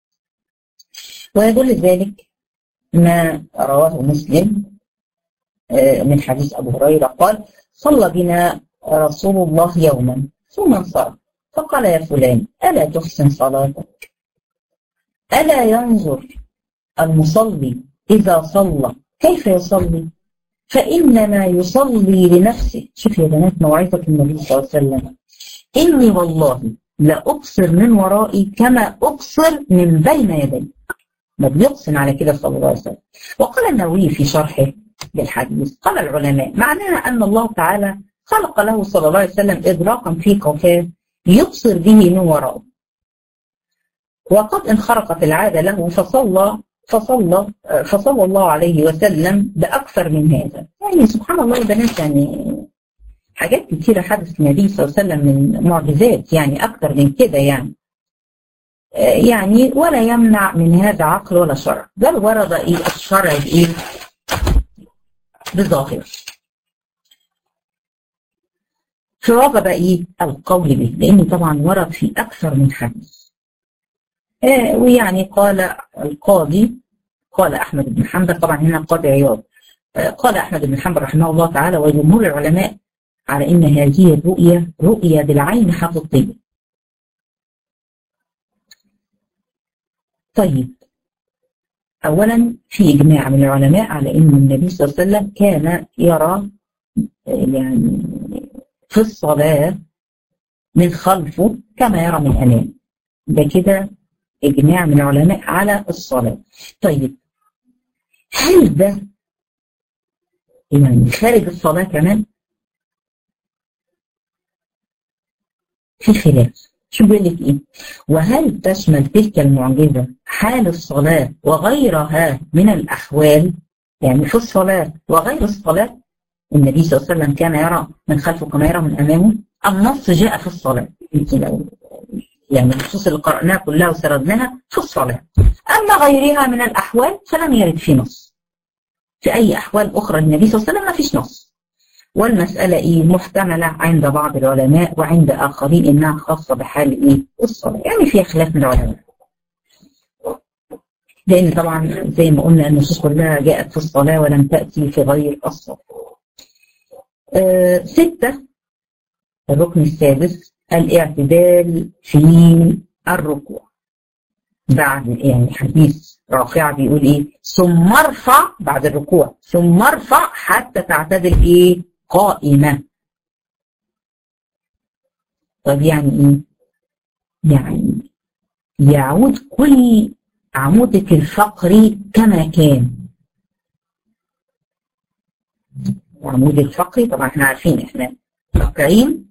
ويدل ذلك ما رواه مسلم من حديث أبو هريرة قال صلى بنا رسول الله يوما ثم انصرف فقال يا فلان ألا تحسن صلاتك ألا ينظر المصلي إذا صلى كيف يصلي فإنما يصلي لنفسه شوف يا بنات موعظة النبي صلى الله عليه وسلم إني والله لأبصر من ورائي كما أبصر من بين يدي ما بيقسم على كده صلى الله عليه وسلم وقال النووي في شرحه للحديث قال العلماء معناها أن الله تعالى خلق له صلى الله عليه وسلم إدراكا في قفاه يبصر به من وراءه وقد انخرقت العادة له فصلى فصلى فصلى الله عليه وسلم بأكثر من هذا يعني سبحان الله يا بنات يعني حاجات كثيرة حدث النبي صلى الله عليه وسلم من معجزات يعني أكثر من كده يعني يعني ولا يمنع من هذا عقل ولا شرع بل ورد إيه الشرع بإيه بظاهر فوجب إيه القول به لأنه طبعا ورد في أكثر من حديث آه ويعني قال القاضي قال أحمد بن حنبل طبعا هنا القاضي عياض آه قال أحمد بن حنبل رحمه الله تعالى وجمهور العلماء على إن هذه الرؤية رؤية بالعين حقيقية طيب أولا في إجماع من العلماء على أن النبي صلى الله عليه وسلم كان يرى يعني في الصلاة من خلفه كما يرى من أمامه ده كده إجماع من العلماء على الصلاة طيب هل ده يعني خارج الصلاة كمان في خلاف شو بيقول لك ايه وهل تشمل تلك المعجزة حال الصلاة وغيرها من الأحوال يعني في الصلاة وغير الصلاة النبي صلى الله عليه وسلم كان يرى من خلفه كما يرى من أمامه النص جاء في الصلاة يعني النصوص اللي قرأناها كلها وسردناها في الصلاة أما غيرها من الأحوال فلم يرد في نص في أي أحوال أخرى النبي صلى الله عليه وسلم ما فيش نص والمسألة إيه محتملة عند بعض العلماء وعند آخرين إنها خاصة بحال إيه الصلاة يعني فيها خلاف من العلماء لأن طبعا زي ما قلنا النصوص كلها جاءت في الصلاة ولم تأتي في غير الصلاة آه ستة الركن السادس الاعتدال في الركوع بعد يعني حديث رافعة بيقول ايه ثم ارفع بعد الركوع ثم ارفع حتى تعتدل ايه قائمة طب يعني ايه يعني يعود كل عمودك الفقري كما كان العمود الفقري طبعا احنا عارفين احنا فقرين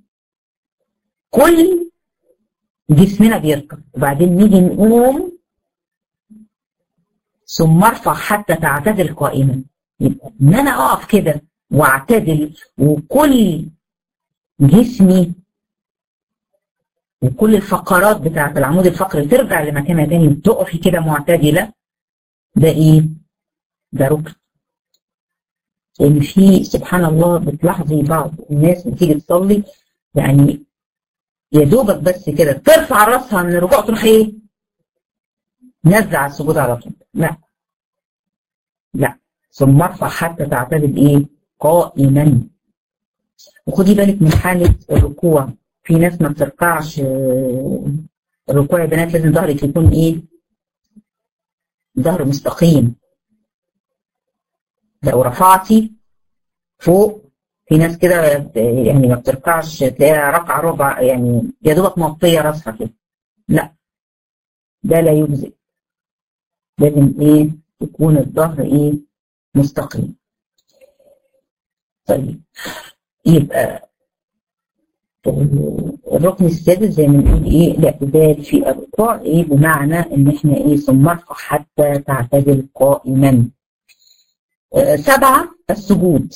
كل جسمنا بيركب وبعدين نيجي نقوم ثم ارفع حتى تعتدل قائما يبقى ان انا اقف كده واعتدل وكل جسمي وكل الفقرات بتاعت العمود الفقري ترجع لمكانها تاني وتقفي كده معتدله ده ايه؟ ده ركن لان في سبحان الله بتلاحظي بعض الناس بتيجي تصلي يعني يا دوبك بس كده ترفع راسها من الركوع تروح ايه؟ نزع السجود على طول لا لا ثم ارفع حتى تعتدل ايه؟ قائما وخدي بالك من حالة الركوع في ناس ما بتركعش الركوع يا بنات لازم ظهرك يكون ايه؟ ظهر مستقيم لو رفعتي فوق في ناس كده يعني ما بتركعش تلاقيها ركعة ربع يعني يا دوبك مغطية راسها كده لا ده لا يجزئ لازم ايه يكون الظهر ايه مستقيم طيب يبقى الركن السادس زي ما نقول ايه الاعتدال في الركوع ايه بمعنى ان احنا ايه ثم ارفع حتى تعتدل قائما آه سبعة السجود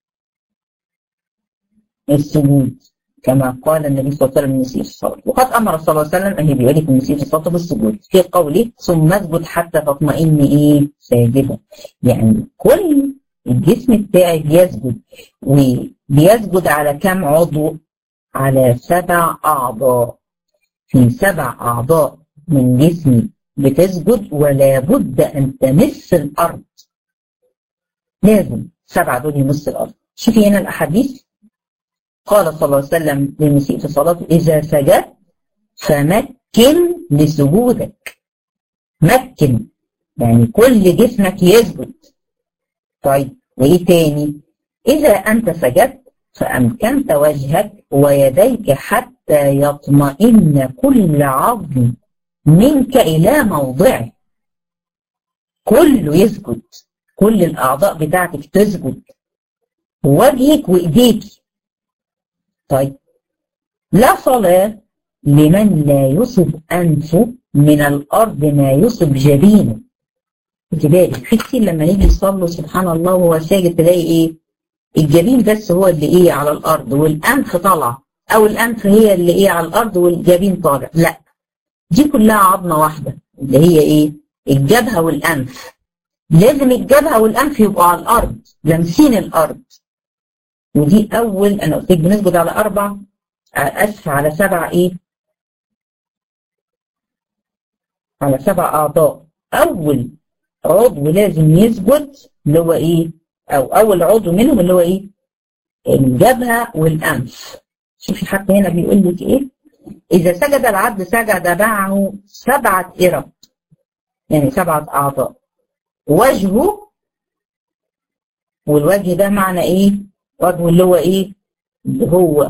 السجود كما قال النبي صلى الله عليه وسلم نسيء الصلاة وقد أمر صلى الله عليه وسلم أن يبقى لكم نسيء الصلاة بالسجود في قوله ثم اسجد حتى تطمئن إيه ساجدا يعني كل الجسم بتاعي بيسجد وبيسجد على كم عضو على سبع أعضاء في سبع أعضاء من جسمي بتسجد ولا بد أن تمس الأرض لازم سبعة دول يمس الأرض شوفي هنا الأحاديث قال صلى الله عليه وسلم للمسيء في صلاته إذا سجدت فمكن لسجودك مكن يعني كل جسمك يسجد طيب وإيه تاني إذا أنت سجدت فأمكنت وجهك ويديك حتى يطمئن كل عظم منك إلى موضعه كله يسجد كل الأعضاء بتاعتك تسجد وجهك وإيديك طيب لا صلاة لمن لا يصب أنفه من الأرض ما يصب جبينه خدي بالك في كتير لما نيجي نصلي سبحان الله وهو ساجد تلاقي إيه الجبين بس هو اللي إيه على الأرض والأنف طالع أو الأنف هي اللي إيه على الأرض والجبين طالع لا دي كلها عظمة واحدة اللي هي إيه الجبهة والأنف لازم الجبهة والأنف يبقوا على الأرض لامسين الأرض ودي أول أنا قلت لك بنسجد على أربع أسف على سبع إيه؟ على سبع أعضاء أول عضو لازم يسجد اللي هو إيه؟ أو أول عضو منهم اللي هو إيه؟ الجبهة والأنف شوفي حتى هنا بيقول لك إيه؟ إذا سجد العبد سجد معه سبعة إرب يعني سبعة أعضاء وجهه والوجه ده معنى إيه؟ وجهه اللي هو ايه اللي هو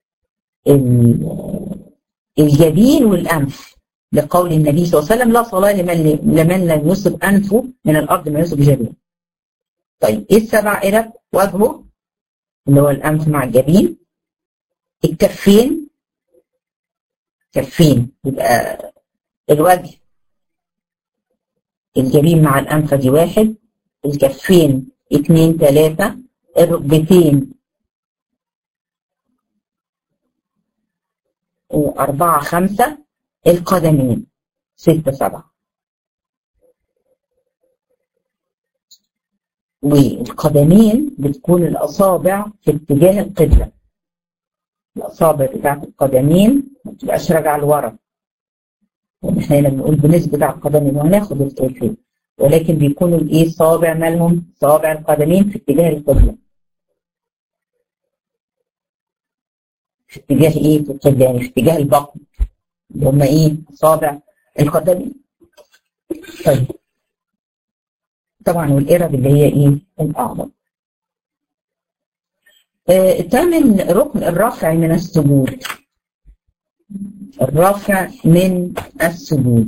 الجبين والانف لقول النبي صلى الله عليه وسلم لا صلاه لمن لمن لم يصب انفه من الارض ما يصب جبين طيب ايه السبع قرب وجهه اللي هو الانف مع الجبين الكفين كفين يبقى الوجه الجبين مع الأنف دي واحد الكفين اتنين تلاتة الركبتين أربعة خمسة القدمين ستة سبعة والقدمين بتكون الأصابع في اتجاه القبلة الأصابع بتاعت القدمين ما بتبقاش راجعة لورا احنا هنا بنقول بنسبة على القدمين وهناخد الكيفية ولكن بيكونوا الايه صابع مالهم صابع القدمين في اتجاه القبلة في اتجاه ايه في القبلة يعني في اتجاه البطن اللي هم ايه صابع القدمين طيب طبعا والقرب اللي هي ايه الاعظم آه تامن ركن الرفع من السجود الرفع من السجود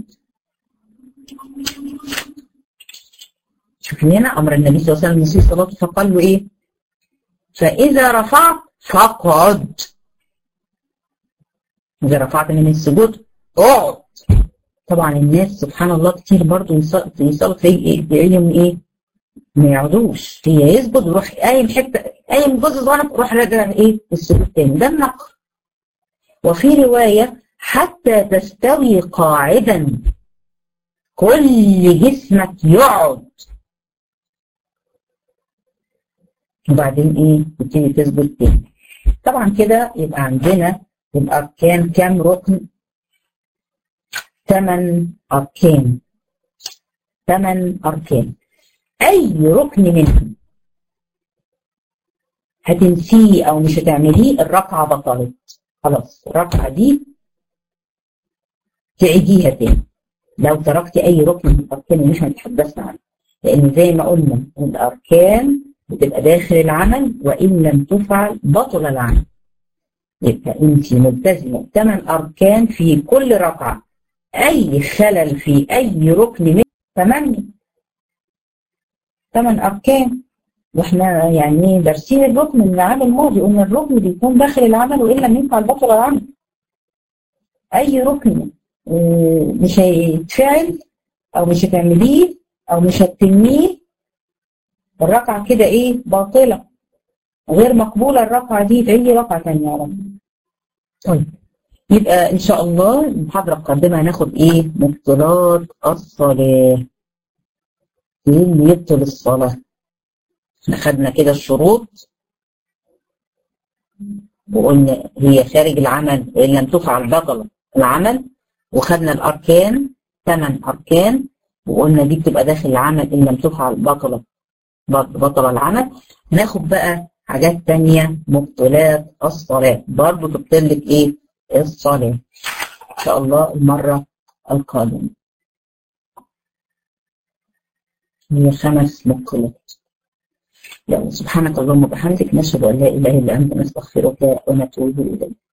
شوف هنا امر النبي صلى الله عليه وسلم في صلاته فقال له ايه فاذا رفعت فاقعد اذا رفعت من السجود اقعد طبعا الناس سبحان الله كتير برضه يصلوا تلاقيهم ايه ما يقعدوش هي يسجد ويروح قايم حته قايم جزء صغير يروح راجع ايه السجود تاني ده النقر وفي روايه حتى تستوي قاعدا كل جسمك يقعد وبعدين ايه تبتدي تثبت تاني طبعا كده يبقى عندنا الاركان كام ركن ثمان اركان ثمان اركان اي ركن منهم هتنسيه او مش هتعمليه الركعه بطلت خلاص الركعه دي تعيديها تاني لو تركتي اي ركن من الاركان اللي احنا اتحدثنا عنه لان زي ما قلنا الاركان بتبقى داخل العمل وان لم تفعل بطل العمل يبقى انت ملتزمه ثمان اركان في كل ركعه اي خلل في اي ركن من ثمانيه ثمان اركان واحنا يعني دارسين الركن من العام الماضي قلنا الركن بيكون داخل العمل وان لم يفعل بطل العمل اي ركن مش هيتفعل او مش هتعمليه او مش هتتميه الركعه كده ايه باطله غير مقبوله الركعه دي في اي ركعه ثانيه يا رب طيب يبقى ان شاء الله المحاضره القادمه هناخد ايه مبطلات الصلاه ايه اللي يبطل الصلاه احنا خدنا كده الشروط وقلنا هي خارج العمل وان لم تفعل بطل العمل وخدنا الاركان ثمان اركان وقلنا دي بتبقى داخل العمل ان لم تفعل بطل بطل العمل ناخد بقى حاجات تانية مبطلات الصلاة برضو تبطل لك ايه الصلاة ان شاء الله المرة القادمة هي خمس مبطلات يلا سبحانك اللهم وبحمدك نشهد ان لا اله الا انت نستغفرك ونتوب اليك